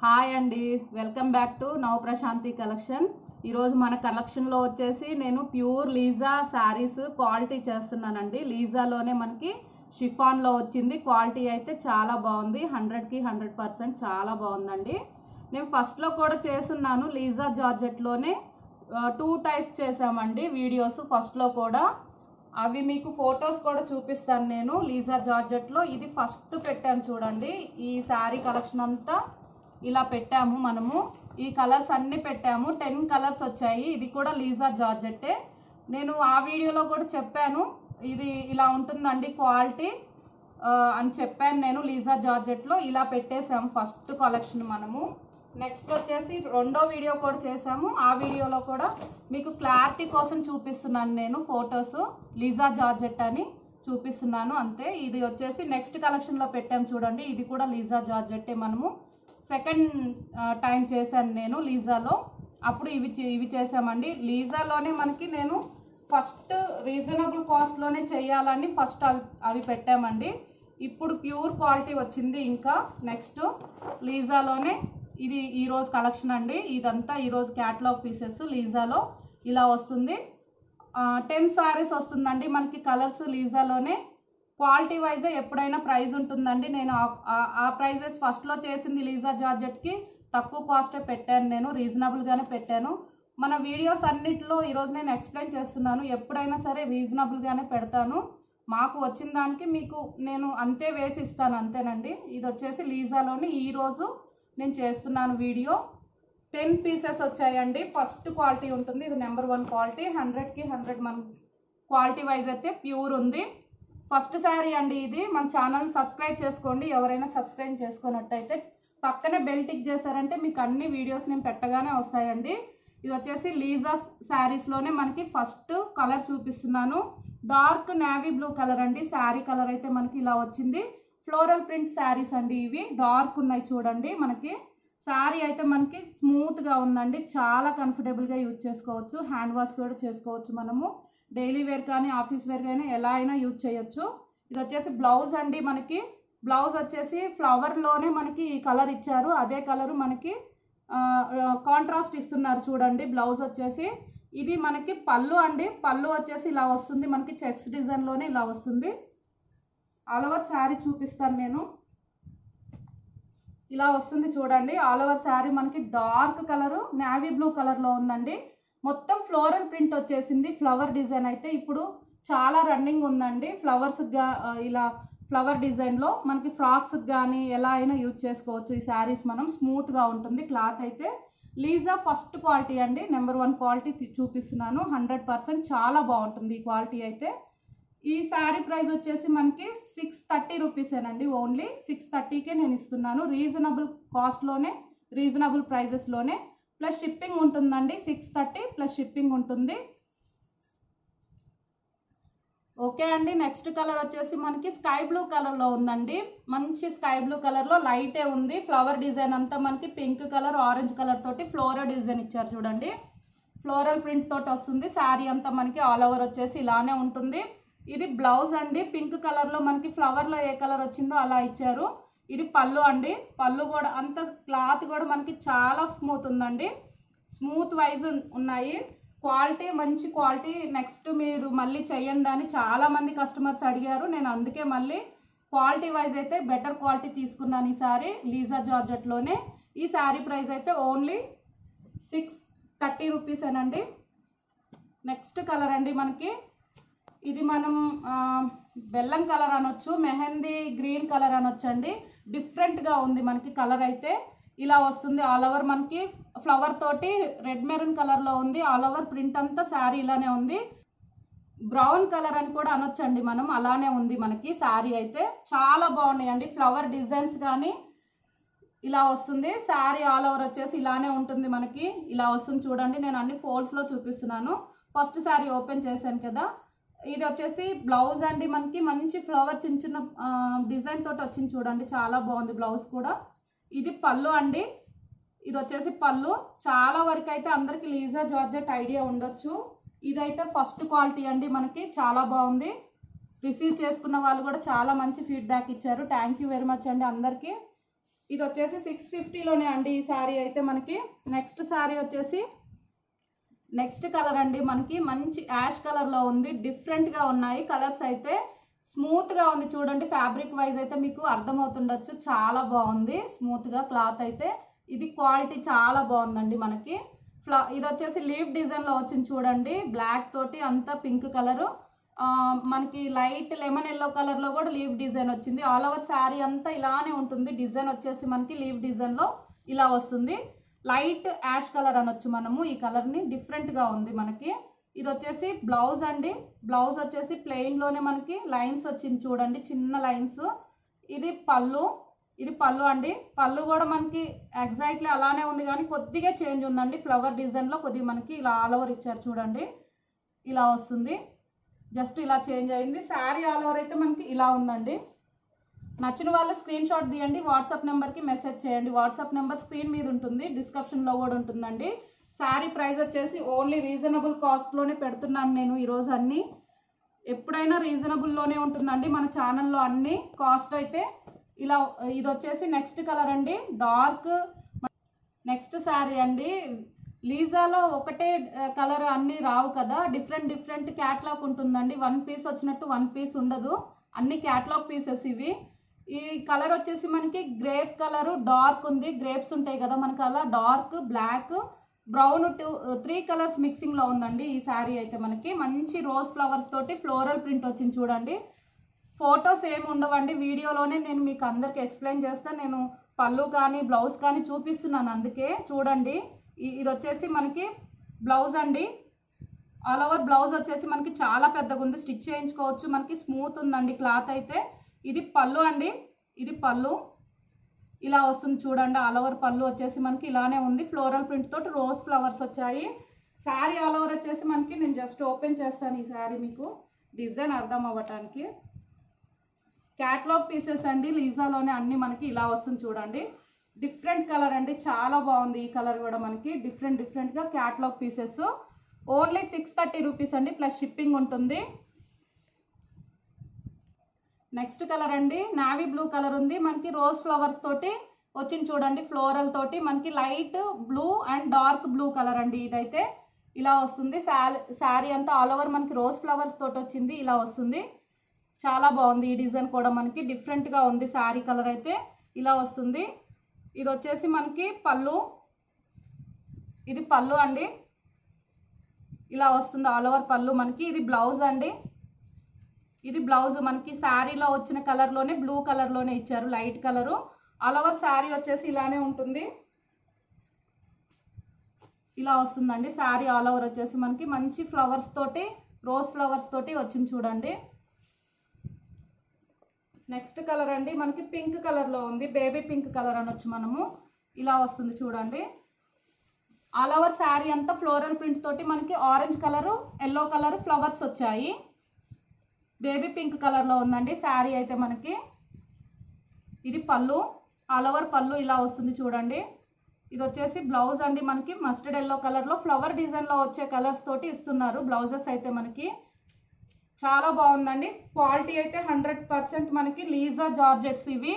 hi అండి welcome back to నవ Prashanti collection ఈరోజు మన కలెక్షన్లో వచ్చేసి నేను ప్యూర్ లీజా శారీస్ క్వాలిటీ చేస్తున్నానండి లీజాలోనే మనకి షిఫాన్లో వచ్చింది క్వాలిటీ అయితే చాలా బాగుంది హండ్రెడ్కి హండ్రెడ్ పర్సెంట్ చాలా బాగుందండి నేను ఫస్ట్లో కూడా చేస్తున్నాను లీజా జార్జెట్లోనే టూ టైప్స్ చేసామండి వీడియోస్ ఫస్ట్లో కూడా అవి మీకు ఫొటోస్ కూడా చూపిస్తాను నేను లీజా జార్జెట్లో ఇది ఫస్ట్ పెట్టాను చూడండి ఈ శారీ కలెక్షన్ అంతా ఇలా పెట్టాము మనము ఈ కలర్స్ అన్నీ పెట్టాము టెన్ కలర్స్ వచ్చాయి ఇది కూడా లీజా జార్జెట్టే నేను ఆ వీడియోలో కూడా చెప్పాను ఇది ఇలా ఉంటుందండి క్వాలిటీ ఆ, అని చెప్పాను నేను లీజా జార్జెట్లో ఇలా పెట్టేసాము ఫస్ట్ కలెక్షన్ మనము నెక్స్ట్ వచ్చేసి రెండో వీడియో కూడా చేసాము ఆ వీడియోలో కూడా మీకు క్లారిటీ కోసం చూపిస్తున్నాను నేను ఫొటోస్ లీజా జార్జెట్ అని చూపిస్తున్నాను అంతే ఇది వచ్చేసి నెక్స్ట్ కలెక్షన్లో పెట్టాము చూడండి ఇది కూడా లీజా జార్జెట్టే మనము సెకండ్ టైం చేశాను నేను లీజాలో అప్పుడు ఇవి చే- ఇవి చేసామండి లీజాలోనే మనకి నేను ఫస్ట్ రీజనబుల్ కాస్ట్లోనే చేయాలని ఫస్ట్ అవి అవి పెట్టామండి ఇప్పుడు ప్యూర్ క్వాలిటీ వచ్చింది ఇంకా నెక్స్ట్ లీజాలోనే ఇది ఈరోజు కలెక్షన్ అండి ఇదంతా ఈరోజు క్యాటలాగ్ పీసెస్ లీజాలో ఇలా వస్తుంది టెన్ సారీస్ వస్తుందండి మనకి కలర్స్ లీజాలోనే క్వాలిటీ వైజ్ ఎప్పుడైనా ప్రైస్ ఉంటుందండి నేను ఆ- ఆ- ఆ ప్రైజెస్ ఫస్ట్లో చేసింది లీజా జార్జెట్కి తక్కువ కాస్టే పెట్టాను నేను రీజనబుల్గానే పెట్టాను మన వీడియోస్ అన్నిటిలో ఈరోజు నేను ఎక్స్ప్లెయిన్ చేస్తున్నాను ఎప్పుడైనా సరే రీజనబుల్గానే పెడతాను మాకు వచ్చిన దానికి మీకు నేను అంతే వేసి ఇస్తాను అంతేనండి ఇది వచ్చేసి లీజాలోని ఈరోజు నేను చేస్తున్నాను వీడియో టెన్ పీసెస్ వచ్చాయండి ఫస్ట్ క్వాలిటీ ఉంటుంది ఇది నెంబర్ వన్ క్వాలిటీ హండ్రెడ్కి హండ్రెడ్ మన క్వాలిటీ వైజ్ అయితే ప్యూర్ ఉంది ఫస్ట్ శారీ అండి ఇది మన ఛానల్ సబ్స్క్రైబ్ చేసుకోండి ఎవరైనా సబ్స్క్రైబ్ చేసుకున్నట్టయితే పక్కనే బెల్ టిక్ చేశారంటే మీకు అన్ని వీడియోస్ నేను పెట్టగానే వస్తాయండి ఇది వచ్చేసి లీజా శారీస్లోనే మనకి ఫస్ట్ కలర్ చూపిస్తున్నాను డార్క్ నేవీ బ్లూ కలర్ అండి శారీ కలర్ అయితే మనకి ఇలా వచ్చింది ఫ్లోరల్ ప్రింట్ శారీస్ అండి ఇవి డార్క్ ఉన్నాయి చూడండి మనకి శారీ అయితే మనకి స్మూత్గా ఉందండి చాలా కంఫర్టబుల్గా యూజ్ చేసుకోవచ్చు హ్యాండ్ వాష్ కూడా చేసుకోవచ్చు మనము డైలీ వేర్ కానీ ఆఫీస్ వేర్ కానీ ఎలా అయినా యూజ్ చేయొచ్చు ఇది వచ్చేసి బ్లౌజ్ అండి మనకి బ్లౌజ్ వచ్చేసి ఫ్లవర్లోనే మనకి ఈ కలర్ ఇచ్చారు అదే కలర్ మనకి కాంట్రాస్ట్ ఇస్తున్నారు చూడండి బ్లౌజ్ వచ్చేసి ఇది మనకి పళ్ళు అండి పళ్ళు వచ్చేసి ఇలా వస్తుంది మనకి చెక్స్ డిజైన్లోనే ఇలా వస్తుంది ఆల్ ఓవర్ శారీ చూపిస్తాను నేను ఇలా వస్తుంది చూడండి ఆల్ ఓవర్ శారీ మనకి డార్క్ కలర్ నేవీ బ్లూ కలర్లో ఉందండి మొత్తం ఫ్లోరల్ ప్రింట్ వచ్చేసింది ఫ్లవర్ డిజైన్ అయితే ఇప్పుడు చాలా రన్నింగ్ ఉందండి ఫ్లవర్స్ ఇలా ఫ్లవర్ డిజైన్లో మనకి ఫ్రాక్స్ కానీ ఎలా అయినా యూజ్ చేసుకోవచ్చు ఈ శారీస్ మనం స్మూత్గా ఉంటుంది క్లాత్ అయితే లీజా ఫస్ట్ క్వాలిటీ అండి నెంబర్ వన్ క్వాలిటీ చూపిస్తున్నాను హండ్రెడ్ పర్సెంట్ చాలా బాగుంటుంది ఈ క్వాలిటీ అయితే ఈ శారీ ప్రైస్ వచ్చేసి మనకి సిక్స్ థర్టీ రూపీసేనండి ఓన్లీ సిక్స్ థర్టీకే నేను ఇస్తున్నాను రీజనబుల్ కాస్ట్లోనే రీజనబుల్ ప్రైజెస్లోనే ప్లస్ షిప్పింగ్ ఉంటుందండి సిక్స్ థర్టీ ప్లస్ షిప్పింగ్ ఉంటుంది ఓకే అండి నెక్స్ట్ కలర్ వచ్చేసి మనకి స్కై బ్లూ కలర్లో ఉందండి మంచి స్కై బ్లూ కలర్లో లైటే ఉంది ఫ్లవర్ డిజైన్ అంతా మనకి పింక్ కలర్ ఆరెంజ్ కలర్ తోటి ఫ్లోరల్ డిజైన్ ఇచ్చారు చూడండి ఫ్లోరల్ ప్రింట్ తోటి వస్తుంది శారీ అంతా మనకి ఆల్ ఓవర్ వచ్చేసి ఇలానే ఉంటుంది ఇది బ్లౌజ్ అండి పింక్ కలర్లో మనకి ఫ్లవర్లో ఏ కలర్ వచ్చిందో అలా ఇచ్చారు ఇది పళ్ళు అండి పళ్ళు కూడా అంత క్లాత్ కూడా మనకి చాలా స్మూత్ ఉందండి స్మూత్ వైజ్ ఉన్నాయి క్వాలిటీ మంచి క్వాలిటీ నెక్స్ట్ మీరు మళ్ళీ చెయ్యండి అని చాలా మంది కస్టమర్స్ అడిగారు నేను అందుకే మళ్ళీ క్వాలిటీ వైజ్ అయితే బెటర్ క్వాలిటీ తీసుకున్నాను ఈ సారీ లీజా జార్జెట్లోనే ఈ శారీ ప్రైస్ అయితే ఓన్లీ సిక్స్ థర్టీ రూపీసేనండి నెక్స్ట్ కలర్ అండి మనకి ఇది మనం ఆ, బెల్లం కలర్ అనొచ్చు మెహందీ గ్రీన్ కలర్ అనొచ్చు అండి డిఫరెంట్గా ఉంది మనకి కలర్ అయితే ఇలా వస్తుంది ఆల్ ఓవర్ మనకి ఫ్లవర్ తోటి రెడ్ మెరూన్ కలర్లో ఉంది ఆల్ ఓవర్ ప్రింట్ అంతా శారీ ఇలానే ఉంది బ్రౌన్ కలర్ అని కూడా అనొచ్చండి మనం అలానే ఉంది మనకి శారీ అయితే చాలా బాగున్నాయండి ఫ్లవర్ డిజైన్స్ కానీ ఇలా వస్తుంది శారీ ఆల్ ఓవర్ వచ్చేసి ఇలానే ఉంటుంది మనకి ఇలా వస్తుంది చూడండి నేను అన్ని ఫోల్డ్స్లో చూపిస్తున్నాను ఫస్ట్ శారీ ఓపెన్ చేశాను కదా ఇది వచ్చేసి బ్లౌజ్ అండి మనకి మంచి ఫ్లవర్ చిన్న చిన్న డిజైన్ తోటి వచ్చింది చూడండి చాలా బాగుంది బ్లౌజ్ కూడా ఇది పళ్ళు అండి ఇది వచ్చేసి పళ్ళు చాలా వరకు అయితే అందరికి లీజా జార్జెట్ ఐడియా ఉండొచ్చు ఇదైతే ఫస్ట్ క్వాలిటీ అండి మనకి చాలా బాగుంది రిసీవ్ చేసుకున్న వాళ్ళు కూడా చాలా మంచి ఫీడ్బ్యాక్ ఇచ్చారు థ్యాంక్ యూ వెరీ మచ్ అండి అందరికీ ఇది వచ్చేసి సిక్స్ ఫిఫ్టీలోనే అండి ఈ శారీ అయితే మనకి నెక్స్ట్ శారీ వచ్చేసి నెక్స్ట్ కలర్ అండి మనకి మంచి యాష్ కలర్ లో ఉంది డిఫరెంట్ గా ఉన్నాయి కలర్స్ అయితే స్మూత్ గా ఉంది చూడండి ఫ్యాబ్రిక్ వైజ్ అయితే మీకు అర్థమవుతుండొచ్చు చాలా బాగుంది స్మూత్ గా క్లాత్ అయితే ఇది క్వాలిటీ చాలా బాగుందండి మనకి ఫ్లా ఇది వచ్చేసి లీవ్ డిజైన్ లో వచ్చింది చూడండి బ్లాక్ తోటి అంతా పింక్ కలర్ మనకి లైట్ లెమన్ ఎల్లో కలర్ లో కూడా లీవ్ డిజైన్ వచ్చింది ఆల్ ఓవర్ శారీ అంతా ఇలానే ఉంటుంది డిజైన్ వచ్చేసి మనకి లీవ్ డిజైన్ లో ఇలా వస్తుంది లైట్ యాష్ కలర్ అనొచ్చు మనము ఈ కలర్ ని డిఫరెంట్ గా ఉంది మనకి ఇది వచ్చేసి బ్లౌజ్ అండి బ్లౌజ్ వచ్చేసి ప్లెయిన్ లోనే మనకి లైన్స్ వచ్చింది చూడండి చిన్న లైన్స్ ఇది పళ్ళు ఇది పళ్ళు అండి పళ్ళు కూడా మనకి ఎగ్జాక్ట్లీ అలానే ఉంది కానీ కొద్దిగా చేంజ్ ఉందండి ఫ్లవర్ డిజైన్ లో కొద్దిగా మనకి ఇలా ఆల్ ఓవర్ ఇచ్చారు చూడండి ఇలా వస్తుంది జస్ట్ ఇలా చేంజ్ అయింది శారీ ఆల్ ఓవర్ అయితే మనకి ఇలా ఉందండి నచ్చిన వాళ్ళు స్క్రీన్ షాట్ తీయండి వాట్సాప్ నెంబర్కి మెసేజ్ చేయండి వాట్సాప్ నెంబర్ స్క్రీన్ మీద ఉంటుంది డిస్క్రిప్షన్లో కూడా ఉంటుందండి శారీ ప్రైస్ వచ్చేసి ఓన్లీ రీజనబుల్ కాస్ట్లోనే పెడుతున్నాను నేను ఈరోజు అన్ని ఎప్పుడైనా రీజనబుల్లోనే ఉంటుందండి మన ఛానల్లో అన్ని కాస్ట్ అయితే ఇలా ఇది వచ్చేసి నెక్స్ట్ కలర్ అండి డార్క్ నెక్స్ట్ శారీ అండి లీజాలో ఒకటే కలర్ అన్ని రావు కదా డిఫరెంట్ డిఫరెంట్ క్యాట్లాగ్ ఉంటుందండి వన్ పీస్ వచ్చినట్టు వన్ పీస్ ఉండదు అన్ని క్యాట్లాగ్ పీసెస్ ఇవి ఈ కలర్ వచ్చేసి మనకి గ్రేప్ కలర్ డార్క్ ఉంది గ్రేప్స్ ఉంటాయి కదా మనకి అలా dark black brown two three colours mixing లో ఉందండి ఈ శారీ అయితే మనకి మంచి రోజ్ ఫ్లవర్స్ తోటి ఫ్లోరల్ ప్రింట్ వచ్చింది చూడండి ఫొటోస్ ఏమి ఉండవండి వీడియోలోనే నేను మీకు అందరికి ఎక్స్ప్లెయిన్ చేస్తాను నేను పళ్ళు కానీ బ్లౌజ్ కానీ చూపిస్తున్నాను అందుకే చూడండి ఈ- ఇది వచ్చేసి మనకి బ్లౌజ్ అండి ఆల్ ఓవర్ బ్లౌజ్ వచ్చేసి మనకి చాలా పెద్దగా ఉంది స్టిచ్ చేయించుకోవచ్చు మనకి స్మూత్ ఉందండి క్లాత్ అయితే ఇది పళ్ళు అండి ఇది పళ్ళు ఇలా వస్తుంది చూడండి ఆల్ ఓవర్ పళ్ళు వచ్చేసి మనకి ఇలానే ఉంది ఫ్లోరల్ ప్రింట్ తోటి రోజ్ ఫ్లవర్స్ వచ్చాయి శారీ ఆల్ ఓవర్ వచ్చేసి మనకి నేను జస్ట్ ఓపెన్ చేస్తాను ఈ శారీ మీకు డిజైన్ అర్థం అవ్వటానికి క్యాట్లాగ్ పీసెస్ అండి లీజాలోనే అన్ని మనకి ఇలా వస్తుంది చూడండి డిఫరెంట్ కలర్ అండి చాలా బాగుంది ఈ కలర్ కూడా మనకి డిఫరెంట్ డిఫరెంట్గా catalogue pieces only six thirty rupees అండి ప్లస్ షిప్పింగ్ ఉంటుంది నెక్స్ట్ కలర్ అండి నావీ బ్లూ కలర్ ఉంది మనకి రోజ్ ఫ్లవర్స్ తోటి వచ్చింది చూడండి ఫ్లోరల్ తోటి మనకి light blue and dark blue colour అండి ఇదైతే ఇలా వస్తుంది శారీ అంతా ఆల్ ఓవర్ మనకి రోజ్ ఫ్లవర్స్ తోటి వచ్చింది ఇలా వస్తుంది చాలా బాగుంది ఈ డిజైన్ కూడా మనకి డిఫరెంట్ గా ఉంది శారీ కలర్ అయితే ఇలా వస్తుంది ఇది వచ్చేసి మనకి పళ్ళు ఇది పళ్ళు అండి ఇలా వస్తుంది ఆల్ ఓవర్ పళ్ళు మనకి ఇది బ్లౌజ్ అండి ఇది బ్లౌజ్ మనకి శారీలో వచ్చిన కలర్ లోనే బ్లూ కలర్ లోనే ఇచ్చారు light colour all over sari వచ్చేసి ఇలానే ఉంటుంది ఇలా వస్తుందండి శారీ ఆల్ ఓవర్ వచ్చేసి మనకి మంచి ఫ్లవర్స్ తోటి రోజ్ ఫ్లవర్స్ తోటి వచ్చింది చూడండి నెక్స్ట్ కలర్ అండి మనకి పింక్ కలర్ లో ఉంది బేబీ పింక్ కలర్ అనొచ్చు మనము ఇలా వస్తుంది చూడండి ఆల్ ఓవర్ శారీ అంతా ఫ్లోరల్ ప్రింట్ తోటి మనకి orange colour yellow colour flowers వచ్చాయి బేబీ పింక్ కలర్ లో ఉందండి శారీ అయితే మనకి ఇది పళ్ళు ఆల్ ఓవర్ పళ్ళు ఇలా వస్తుంది చూడండి ఇది వచ్చేసి బ్లౌజ్ అండి మనకి మస్టర్డ్ ఎల్లో కలర్ లో ఫ్లవర్ డిజైన్ లో వచ్చే కలర్స్ తోటి ఇస్తున్నారు బ్లౌజెస్ అయితే మనకి చాలా బాగుందండి క్వాలిటీ అయితే హండ్రెడ్ పర్సెంట్ మనకి లీజా జార్జెట్స్ ఇవి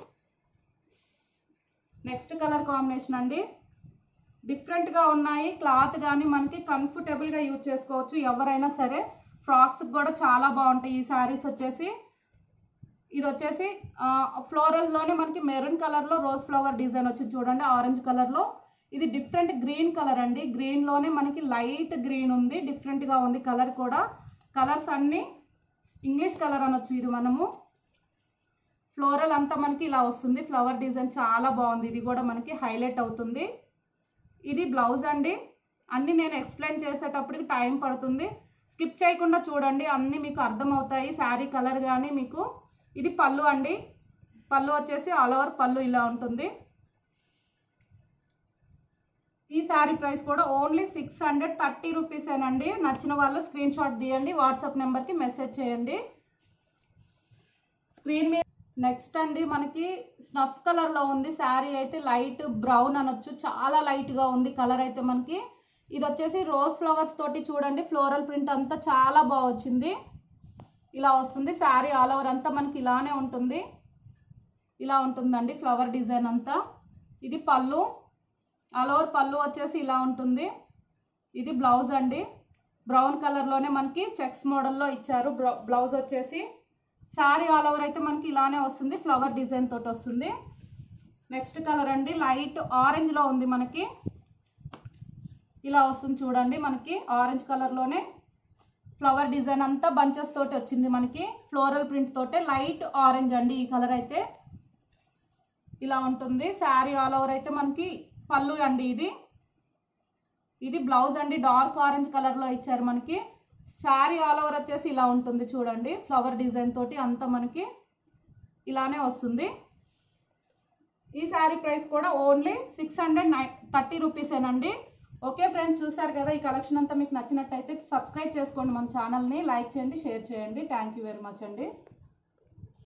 నెక్స్ట్ కలర్ కాంబినేషన్ అండి డిఫరెంట్ గా ఉన్నాయి క్లాత్ కానీ మనకి కంఫర్టబుల్ గా యూజ్ చేసుకోవచ్చు ఎవరైనా సరే ఫ్రాక్స్ కూడా చాలా బాగుంటాయి ఈ శారీస్ వచ్చేసి ఇది వచ్చేసి ఫ్లోరల్ లోనే మనకి మెరూన్ కలర్ లో రోజ్ ఫ్లవర్ డిజైన్ వచ్చింది చూడండి ఆరెంజ్ కలర్ లో ఇది డిఫరెంట్ గ్రీన్ కలర్ అండి గ్రీన్ లోనే మనకి లైట్ గ్రీన్ ఉంది డిఫరెంట్ గా ఉంది కలర్ కూడా కలర్స్ అన్ని ఇంగ్లీష్ కలర్ అనొచ్చు ఇది మనము ఫ్లోరల్ అంతా మనకి ఇలా వస్తుంది ఫ్లవర్ డిజైన్ చాలా బాగుంది ఇది కూడా మనకి హైలైట్ అవుతుంది ఇది బ్లౌజ్ అండి అన్ని నేను ఎక్స్ప్లెయిన్ చేసేటప్పటికి టైం పడుతుంది స్కిప్ చేయకుండా చూడండి అన్ని మీకు అర్థమవుతాయి శారీ కలర్ కానీ మీకు ఇది పళ్ళు అండి పళ్ళు వచ్చేసి ఆల్ ఓవర్ పళ్ళు ఇలా ఉంటుంది ఈ శారీ ప్రైస్ కూడా ఓన్లీ సిక్స్ హండ్రెడ్ థర్టీ రూపీసేనండి నచ్చిన వాళ్ళు స్క్రీన్ షాట్ తీయండి వాట్సాప్ నెంబర్కి మెసేజ్ చేయండి స్క్రీన్ మీద నెక్స్ట్ అండి మనకి స్నఫ్ కలర్ లో ఉంది శారీ అయితే లైట్ బ్రౌన్ అనొచ్చు చాలా లైట్ గా ఉంది కలర్ అయితే మనకి ఇది వచ్చేసి రోజ్ ఫ్లవర్స్ తోటి చూడండి ఫ్లోరల్ ప్రింట్ అంతా చాలా బాగా వచ్చింది ఇలా వస్తుంది శారీ ఆల్ ఓవర్ అంతా మనకి ఇలానే ఉంటుంది ఇలా ఉంటుందండి ఫ్లవర్ డిజైన్ అంతా ఇది పళ్ళు ఆల్ ఓవర్ పళ్ళు వచ్చేసి ఇలా ఉంటుంది ఇది బ్లౌజ్ అండి బ్రౌన్ కలర్లోనే మనకి చెక్స్ మోడల్లో ఇచ్చారు బ్లౌజ్ వచ్చేసి శారీ ఆల్ ఓవర్ అయితే మనకి ఇలానే వస్తుంది ఫ్లవర్ డిజైన్ తోటి వస్తుంది నెక్స్ట్ కలర్ అండి లైట్ ఆరెంజ్లో ఉంది మనకి ఇలా వస్తుంది చూడండి మనకి ఆరెంజ్ కలర్లోనే ఫ్లవర్ డిజైన్ అంతా బంచెస్ తోటి వచ్చింది మనకి ఫ్లోరల్ ప్రింట్ తోటే లైట్ ఆరెంజ్ అండి ఈ కలర్ అయితే ఇలా ఉంటుంది శారీ ఆల్ ఓవర్ అయితే మనకి పళ్ళు అండి ఇది ఇది బ్లౌజ్ అండి డార్క్ ఆరెంజ్ కలర్లో ఇచ్చారు మనకి శారీ ఆల్ ఓవర్ వచ్చేసి ఇలా ఉంటుంది చూడండి ఫ్లవర్ డిజైన్ తోటి అంతా మనకి ఇలానే వస్తుంది ఈ శారీ ప్రైస్ కూడా ఓన్లీ సిక్స్ హండ్రెడ్ నై థర్టీ రూపీసేనండి ఓకే ఫ్రెండ్స్ చూసారు కదా ఈ కలెక్షన్ అంతా మీకు నచ్చినట్టయితే సబ్స్క్రైబ్ చేసుకోండి మన ఛానల్ని లైక్ చేయండి షేర్ చేయండి థ్యాంక్ యూ వెరీ మచ్ అండి